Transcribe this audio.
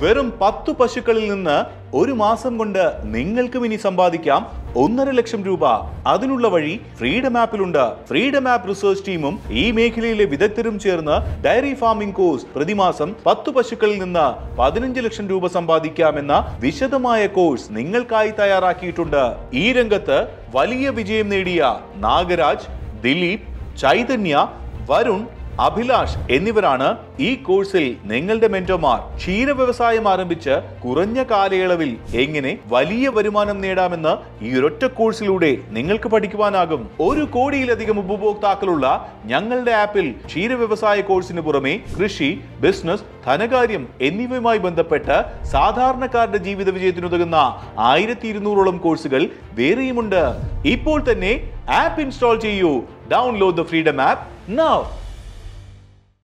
വെറും പത്തു പശുക്കളിൽ നിന്ന് ഒരു മാസം കൊണ്ട് നിങ്ങൾക്കും ഇനി സമ്പാദിക്കാം ഒന്നര ലക്ഷം രൂപ അതിനുള്ള വഴി ഫ്രീഡം ആപ്പിലുണ്ട് ഫ്രീഡം ആപ്പ് റിസർച്ച് ടീമും ഈ മേഖലയിലെ വിദഗ്ധരും ചേർന്ന് ഡയറി ഫാമിംഗ് കോഴ്സ് പ്രതിമാസം പത്തു പശുക്കളിൽ നിന്ന് പതിനഞ്ച് ലക്ഷം രൂപ സമ്പാദിക്കാമെന്ന വിശദമായ കോഴ്സ് നിങ്ങൾക്കായി തയ്യാറാക്കിയിട്ടുണ്ട് ഈ രംഗത്ത് വലിയ വിജയം നേടിയ നാഗരാജ് ദിലീപ് ചൈതന്യ വരുൺ അഭിലാഷ് എന്നിവരാണ് ഈ കോഴ്സിൽ നിങ്ങളുടെ മെന്റോമാർ ക്ഷീര വ്യവസായം ആരംഭിച്ച് കുറഞ്ഞ കാലയളവിൽ എങ്ങനെ വലിയ വരുമാനം നേടാമെന്ന് ഈ ഒരൊറ്റ കോഴ്സിലൂടെ നിങ്ങൾക്ക് പഠിക്കുവാനാകും ഒരു കോടിയിലധികം ഉപഭോക്താക്കളുള്ള ഞങ്ങളുടെ ആപ്പിൽ ക്ഷീര വ്യവസായ കോഴ്സിന് പുറമെ കൃഷി ബിസിനസ് ധനകാര്യം എന്നിവയുമായി ബന്ധപ്പെട്ട് സാധാരണക്കാരുടെ ജീവിത വിജയത്തിനുതകുന്ന ആയിരത്തി ഇരുന്നൂറോളം കോഴ്സുകൾ വേറെയുമുണ്ട് ഇപ്പോൾ തന്നെ ആപ്പ് ഇൻസ്റ്റാൾ ചെയ്യൂ download the freedom app now